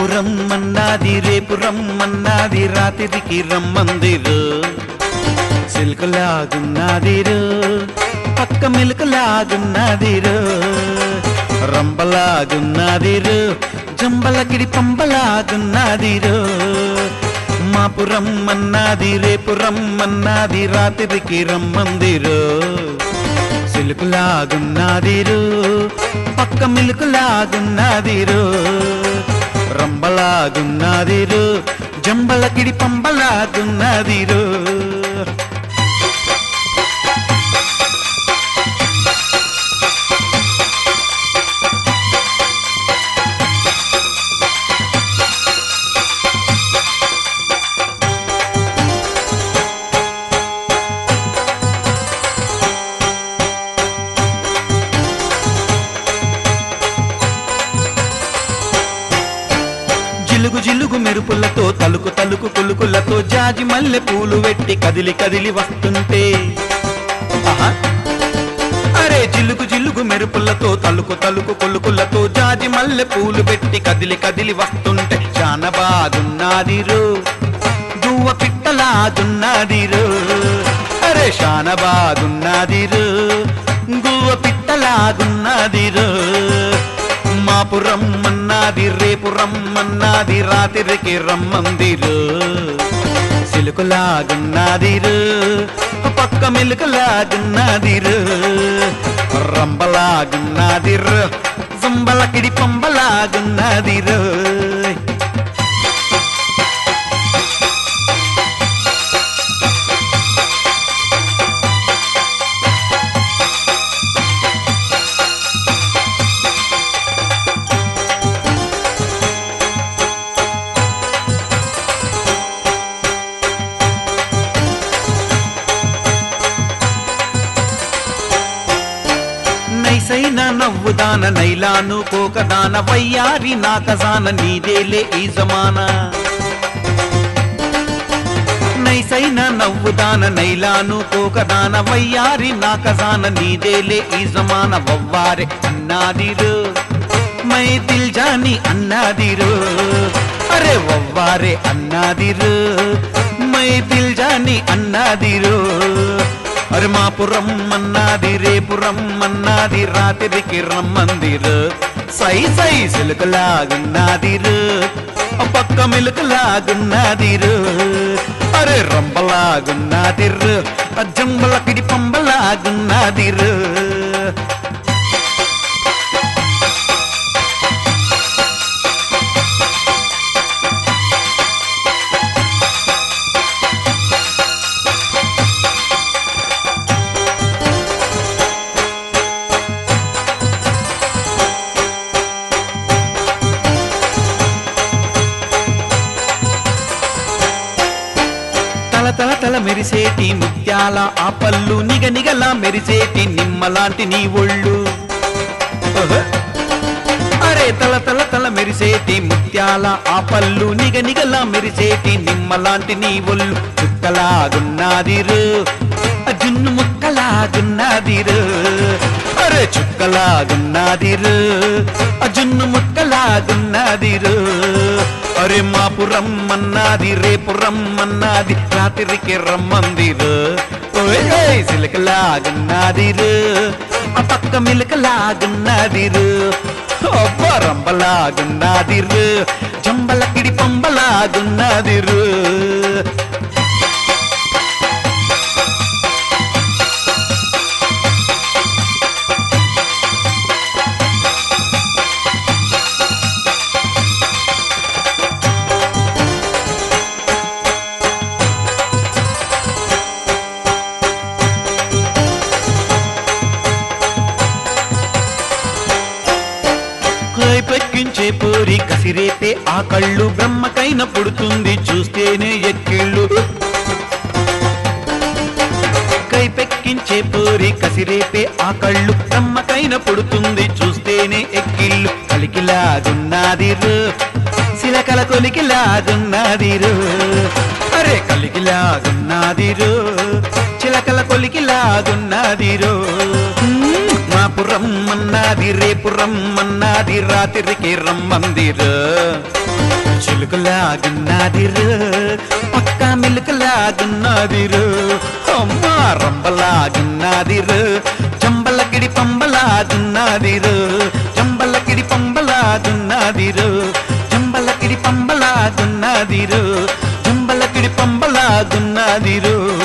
మాపురం మన్నాది రేపు రమ్మన్నాది రాత్రికి రమ్మందిరు సిల్కులాగున్నాదిరు పక్క మిలుకలాగున్నాదిరు రంబలాగున్నాదిరు జంబలకిడి పంబలాగున్నాదిరు మాపురం మన్నాది రేపు రమ్మన్నాది రాత్రికి రమ్మందిరు సిలుకులాగున్నాదిరు పక్క మిలుకులాగున్నాదిరు రంబలాగున్నాదిరు జంబలకిడి పంబలాగున్నాదిరు జిలుగు జిలుగు మెరుపులతో తలుకు తలుకు కులుకులతో జాజి మల్లె పూలు వెట్టి కదిలి కదిలి వస్తుంటే ఆహా. అరే జిలుగు జిలుగు మెరుపులతో తలుకు తలుకు కొలుకులతో జాజి మల్లె పూలు పెట్టి కదిలి కదిలి వస్తుంటే చాలా బాగున్నాదిరు దువ్వ పిట్టలాగున్నాదిరు అరే శాన బాగున్నాదిరు గువ్వ పిట్టలాగున్నాదిరు మాపు రమ్మన్నాది రేపు రమ్మన్నాది రాత్రికి రమ్మందిరు సిలుకులాగున్నాదిరు పక్క మిలుకలాగున్నాదిరు రంబలాగున్నాదిరు జంబలకిడి పంబలాగున్నాదిరు నైసైన నవ్వుదాన నైలాను కోకదాన వయ్యారి నాకజాన నీదేలే ఈ జమానా నైసైన నవ్వుదాన నైలాను కోకదాన వయ్యారి నాకజాన నీదేలే ఈ జమాన వవ్వారే అన్నాదిరు మై దిల్ జాని అన్నాదిరు అరే వవ్వారే అన్నాదిరు మై దిల్ జాని అన్నాదిరు అరే మాపురం అన్నాది రేపు రమ్మన్నాది రాత్రికి రమ్మందిరు సై సై సిలుకలాగున్నాదిరు పక్క మిలుకలాగున్నాదిరు అరే రంబలాగున్నాదిరు జంబలకిడి పంబలాగున్నాదిరు తల తల తల మెరిసేటి ముత్యాల ఆ పళ్ళు నిగ నిగలా మెరిసేటి నిమ్మలాంటి నీ ఒళ్ళు ఓహో. అరే తల తల తల మెరిసేటి ముత్యాల ఆ పళ్ళు నిగ నిగలా మెరిసేటి నిమ్మలాంటి నీ ఒళ్ళు చుక్కలాగున్నాదిరు ఆ జున్ను ముక్కలాగున్నాదిరు అరే చుక్కలాగున్నాదిరు ఆ జున్ను ముక్కలాగున్నాదిరు అరే మాపు రమ్మన్నాది రేపు రమ్మన్నాది రాత్రికి రమ్మందిరు ఓయ్ ఓయ్ సిలకలాగున్నాదిరు ఆ పక్క మిలకలాగున్నాదిరు ఒబ్బ రంబలాగున్నాదిరు జంబలకిడి పంబలాగున్నాదిరు కై పెక్కించే పోరి కసిరేపే ఆ కళ్ళు బ్రహ్మకైన పుడుతుంది చూస్తేనే ఎక్కిళ్ళు కై పెక్కించే పోరి కసిరేపే ఆ కళ్ళు బ్రహ్మకైన పుడుతుంది చూస్తేనే ఎక్కిళ్ళు కలికిలాగున్నాదిరు శిలకల కొలికిలాగున్నాదిరు అరే కలికిలాగున్నాదిరు చిలకల కొలికిలాగున్నాదిరు మ్మ్, మా మాపు రమ్మన్నది రేపు రమ్మన్నది రాత్రికి రమ్మందిరు చిలుకలాగున్నదిరు పక్క మిలుకలాగున్నదిరు అమ్మ రంబలాగున్నదిరు చంబలకిడి పంబలాగున్నదిరు చంబలకిడి పంబలాగున్నదిరు చంబలకిడి పంబలాగున్నదిరు చంబలకిడి పంబలాగున్నదిరు